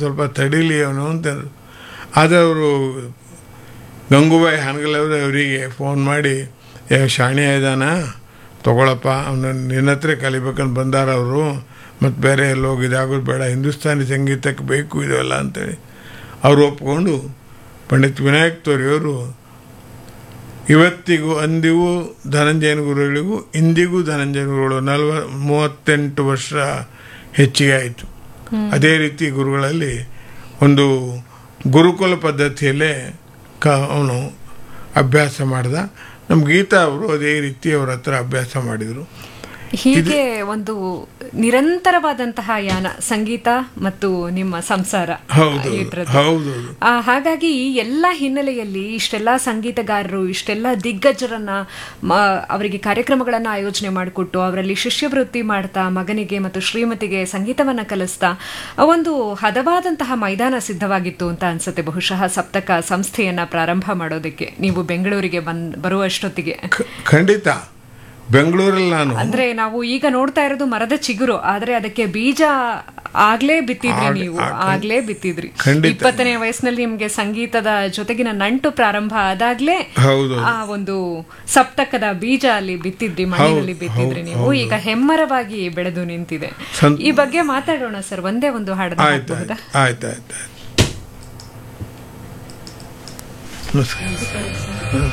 ಸ್ವಲ್ಪ ತಡೀಲಿ ಅವನು ಅಂತಂದ್ರು ಆದರೆ ಅವರು ಗಂಗೂಬಾಯಿ ಹಾನಗಲವ್ರು ಅವರಿಗೆ ಫೋನ್ ಮಾಡಿ ಏ ಶಾಣೆ ಇದ್ದಾನ ತಗೊಳಪ್ಪ ಅವನ ನಿನ್ನ ಹತ್ರ ಕಲಿಬೇಕಂತ ಬಂದಾರ ಅವರು ಮತ್ತು ಬೇರೆ ಎಲ್ಲ ಹೋಗಿ ಇದಾಗೋದು ಬೇಡ ಹಿಂದೂಸ್ತಾನಿ ಸಂಗೀತಕ್ಕೆ ಬೇಕು ಇದೆಲ್ಲ ಅಂತೇಳಿ ಅವರು ಒಪ್ಕೊಂಡು ಪಂಡಿತ್ ವಿನಾಯಕ್ ತೋರಿಯವರು ಇವತ್ತಿಗೂ ಅಂದಿಗೂ ಧನಂಜಯನ ಗುರುಗಳಿಗೂ ಇಂದಿಗೂ ಧನಂಜಯನ ಗುರುಗಳು ನಲ್ವ ಮೂವತ್ತೆಂಟು ವರ್ಷ ಹೆಚ್ಚಿಗೆ ಆಯಿತು ಅದೇ ರೀತಿ ಗುರುಗಳಲ್ಲಿ ಒಂದು ಗುರುಕುಲ ಪದ್ಧತಿಯಲ್ಲೇ ಕ ಅವನು ಅಭ್ಯಾಸ ಮಾಡ್ದ ನಮ್ಮ ಗೀತಾ ಅವರು ಅದೇ ರೀತಿ ಅವ್ರ ಹತ್ರ ಅಭ್ಯಾಸ ಮಾಡಿದರು ಹೀಗೆ ಒಂದು ನಿರಂತರವಾದಂತಹ ಯಾನ ಸಂಗೀತ ಮತ್ತು ನಿಮ್ಮ ಸಂಸಾರ ಹೌದು ಇದ್ರದ್ದು. ಹೌದು ಆ, ಹಾಗಾಗಿ ಈ ಎಲ್ಲ ಹಿನ್ನೆಲೆಯಲ್ಲಿ ಇಷ್ಟೆಲ್ಲ ಸಂಗೀತಗಾರರು ಇಷ್ಟೆಲ್ಲ ದಿಗ್ಗಜರನ್ನ ಮ- ಅವರಿಗೆ ಕಾರ್ಯಕ್ರಮಗಳನ್ನ ಆಯೋಜನೆ ಮಾಡಿಕೊಟ್ಟು ಅವರಲ್ಲಿ ಶಿಷ್ಯವೃತ್ತಿ ಮಾಡ್ತಾ ಮಗನಿಗೆ ಮತ್ತು ಶ್ರೀಮತಿಗೆ ಸಂಗೀತವನ್ನ ಕಲಿಸ್ತಾ ಆ ಒಂದು ಹದವಾದಂತಹ ಮೈದಾನ ಸಿದ್ಧವಾಗಿತ್ತು ಅಂತ ಅನ್ಸುತ್ತೆ ಬಹುಶಃ ಸಪ್ತಕ ಸಂಸ್ಥೆಯನ್ನ ಪ್ರಾರಂಭ ಮಾಡೋದಕ್ಕೆ ನೀವು ಬೆಂಗಳೂರಿಗೆ ಬಂದ್ ಬರುವಷ್ಟೊತ್ತಿಗೆ ಖ- ಖಂಡಿತ ಬೆಂಗಳೂರಲ್ಲಿ ನಾನು ಅಂದ್ರೆ ನಾವು ಈಗ ನೋಡ್ತಾ ಇರೋದು ಮರದ ಚಿಗುರು ಆದ್ರೆ ಅದಕ್ಕೆ ಬೀಜ ಆಗ್ಲೇ ಬಿತ್ತಿದ್ರಿ ಆಗ್- ನೀವು ಆಗ್- ಆಗ್ಲೇ ಬಿತ್ತಿದ್ರಿ ಖಂಡಿತ. ಇಪ್ಪತ್ತನೇ ವಯಸ್ಸಿನಲ್ಲಿ ನಿಮ್ಗೆ ಸಂಗೀತದ ಜೊತೆಗಿನ ನಂಟು ಪ್ರಾರಂಭ ಆದಾಗ್ಲೇ ಹೌದು ಆ ಒಂದು ಸಪ್ತಕದ ಬೀಜ ಅಲ್ಲಿ ಬಿತ್ತಿದ್ರಿ ಮಣ್ಣಿನಲ್ಲಿ ಹೌದು, ಬಿತ್ತಿದ್ರಿ ಹೌದು, ನೀವು ಹೌದು. ಈಗ ಹೆಮ್ಮರವಾಗಿ ಬೆಳೆದು ನಿಂತಿದೆ ಸಂತ- ಈ ಬಗ್ಗೆ ಮಾತಾಡೋಣ ಸರ್ ಒಂದೇ ಒಂದು ಹಾಡನ್ನ ಆಯ್ತು ಹಾಕ್ಬಹುದಾ ಆಯ್ತು ಆಯ್ತು ಆಯ್ತು ಆಯ್ತು ನಮಸ್ಕಾರ